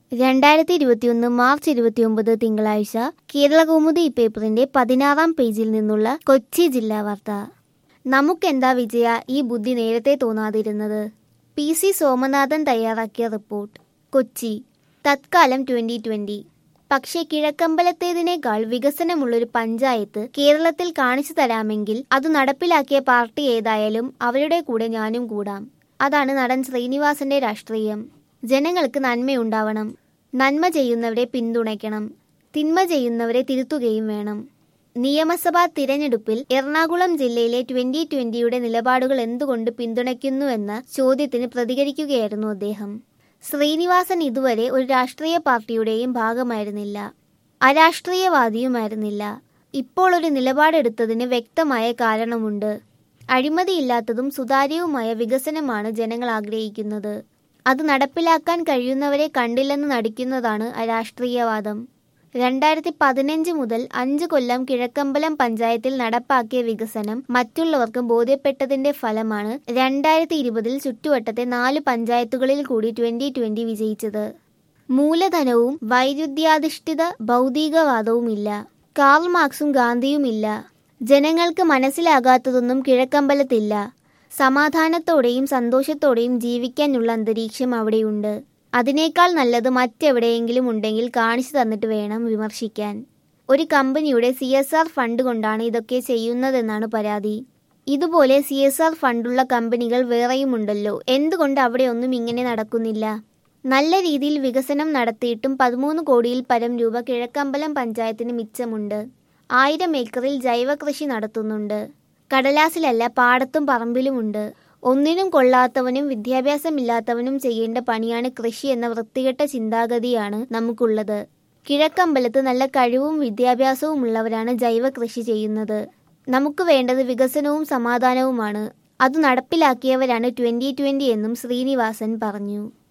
രണ്ടായിരത്തി ഇരുപത്തിയൊന്ന് മാർച്ച് ഇരുപത്തിയൊമ്പത് തിങ്കളാഴ്ച കേരളകൗമുദി പേപ്പറിന്റെ പതിനാറാം പേജിൽ നിന്നുള്ള കൊച്ചി ജില്ലാ വാർത്ത നമുക്കെന്താ വിജയ ഈ ബുദ്ധി നേരത്തെ തോന്നാതിരുന്നത് പി സി സോമനാഥൻ തയ്യാറാക്കിയ റിപ്പോർട്ട് കൊച്ചി തത്കാലം ട്വന്റി ട്വന്റി പക്ഷേ കിഴക്കമ്പലത്തേതിനേക്കാൾ വികസനമുള്ളൊരു പഞ്ചായത്ത് കേരളത്തിൽ കാണിച്ചു തരാമെങ്കിൽ അത് നടപ്പിലാക്കിയ പാർട്ടി ഏതായാലും അവരുടെ കൂടെ ഞാനും കൂടാം അതാണ് നടൻ ശ്രീനിവാസന്റെ രാഷ്ട്രീയം ജനങ്ങൾക്ക് നന്മയുണ്ടാവണം നന്മ ചെയ്യുന്നവരെ പിന്തുണയ്ക്കണം തിന്മ ചെയ്യുന്നവരെ തിരുത്തുകയും വേണം നിയമസഭാ തിരഞ്ഞെടുപ്പിൽ എറണാകുളം ജില്ലയിലെ ട്വന്റി ട്വന്റിയുടെ നിലപാടുകൾ എന്തുകൊണ്ട് പിന്തുണയ്ക്കുന്നുവെന്ന ചോദ്യത്തിന് പ്രതികരിക്കുകയായിരുന്നു അദ്ദേഹം ശ്രീനിവാസൻ ഇതുവരെ ഒരു രാഷ്ട്രീയ പാർട്ടിയുടെയും ഭാഗമായിരുന്നില്ല അരാഷ്ട്രീയവാദിയുമായിരുന്നില്ല ഇപ്പോൾ ഒരു നിലപാടെടുത്തതിന് വ്യക്തമായ കാരണമുണ്ട് അഴിമതിയില്ലാത്തതും സുതാര്യവുമായ വികസനമാണ് ജനങ്ങൾ ആഗ്രഹിക്കുന്നത് അത് നടപ്പിലാക്കാൻ കഴിയുന്നവരെ കണ്ടില്ലെന്ന് നടിക്കുന്നതാണ് അരാഷ്ട്രീയവാദം രണ്ടായിരത്തി പതിനഞ്ച് മുതൽ അഞ്ച് കൊല്ലം കിഴക്കമ്പലം പഞ്ചായത്തിൽ നടപ്പാക്കിയ വികസനം മറ്റുള്ളവർക്കും ബോധ്യപ്പെട്ടതിന്റെ ഫലമാണ് രണ്ടായിരത്തി ഇരുപതിൽ ചുറ്റുവട്ടത്തെ നാല് പഞ്ചായത്തുകളിൽ കൂടി ട്വന്റി ട്വന്റി വിജയിച്ചത് മൂലധനവും വൈരുദ്ധ്യാധിഷ്ഠിത ഭൗതികവാദവുമില്ല കാർൾ മാർക്സും ഗാന്ധിയുമില്ല ജനങ്ങൾക്ക് മനസ്സിലാകാത്തതൊന്നും കിഴക്കമ്പലത്തില്ല സമാധാനത്തോടെയും സന്തോഷത്തോടെയും ജീവിക്കാനുള്ള അന്തരീക്ഷം അവിടെയുണ്ട് അതിനേക്കാൾ നല്ലത് മറ്റെവിടെയെങ്കിലും ഉണ്ടെങ്കിൽ കാണിച്ചു തന്നിട്ട് വേണം വിമർശിക്കാൻ ഒരു കമ്പനിയുടെ സി എസ് ആർ ഫണ്ട് കൊണ്ടാണ് ഇതൊക്കെ ചെയ്യുന്നതെന്നാണ് പരാതി ഇതുപോലെ സി എസ് ആർ ഫണ്ടുള്ള കമ്പനികൾ വേറെയുമുണ്ടല്ലോ എന്തുകൊണ്ട് അവിടെ ഒന്നും ഇങ്ങനെ നടക്കുന്നില്ല നല്ല രീതിയിൽ വികസനം നടത്തിയിട്ടും പതിമൂന്ന് കോടിയിൽ പരം രൂപ കിഴക്കമ്പലം പഞ്ചായത്തിന് മിച്ചമുണ്ട് ആയിരം ഏക്കറിൽ ജൈവ കൃഷി നടത്തുന്നുണ്ട് കടലാസിലല്ല പാടത്തും പറമ്പിലുമുണ്ട് ഒന്നിനും കൊള്ളാത്തവനും വിദ്യാഭ്യാസമില്ലാത്തവനും ചെയ്യേണ്ട പണിയാണ് കൃഷി എന്ന വൃത്തികെട്ട ചിന്താഗതിയാണ് നമുക്കുള്ളത് കിഴക്കമ്പലത്ത് നല്ല കഴിവും വിദ്യാഭ്യാസവും ഉള്ളവരാണ് ജൈവ കൃഷി ചെയ്യുന്നത് നമുക്ക് വേണ്ടത് വികസനവും സമാധാനവുമാണ് അത് നടപ്പിലാക്കിയവരാണ് ട്വന്റി ട്വന്റി എന്നും ശ്രീനിവാസൻ പറഞ്ഞു